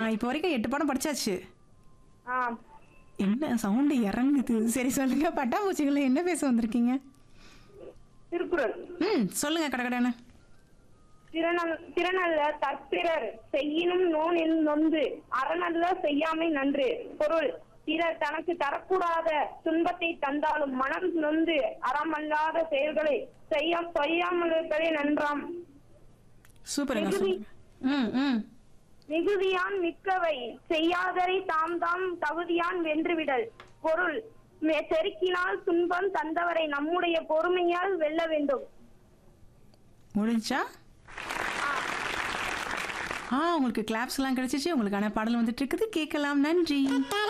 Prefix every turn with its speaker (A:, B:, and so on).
A: இப்போ வரைக்கும் எட்டு பாடம் படிச்சாச்சு
B: ஆ
A: என்ன சவுண்டு இறங்குது சரி சொல்லுங்க பட்டாம்பூச்சிகளை என்ன பேச வந்திருக்கீங்க
B: திருக்குறள்
A: ம் சொல்லுங்க கடகடன்னு
B: திறனல் திறனல்ல தற்பிறர் செய்யினும் நோன் நொந்து அறநல்ல செய்யாமை நன்று பொருள் பிறர் தனக்கு தரக்கூடாத துன்பத்தை தந்தாலும் மனம் நொந்து அறமல்லாத செயல்களை செய்ய செய்யாமல் இருப்பதே நன்றாம்
A: சூப்பருங்க சூப்பர் ம் ம்
B: மிகுதியான் மிக்கவை செய்யாதரை தாம் தாம் தகுதியான் வென்றுவிடல் பொருள் மெ- செருக்கினால் துன்பம் தந்தவரை நம்முடைய பொறுமையால் வெல்ல வேண்டும்
A: முடிஞ்சா ஆ உங்களுக்கு கிளாப்ஸ் எல்லாம் கிடைச்சிச்சு உங்களுக்கான பாடல் வந்துட்டு இருக்குது கேட்கலாம் நன்றி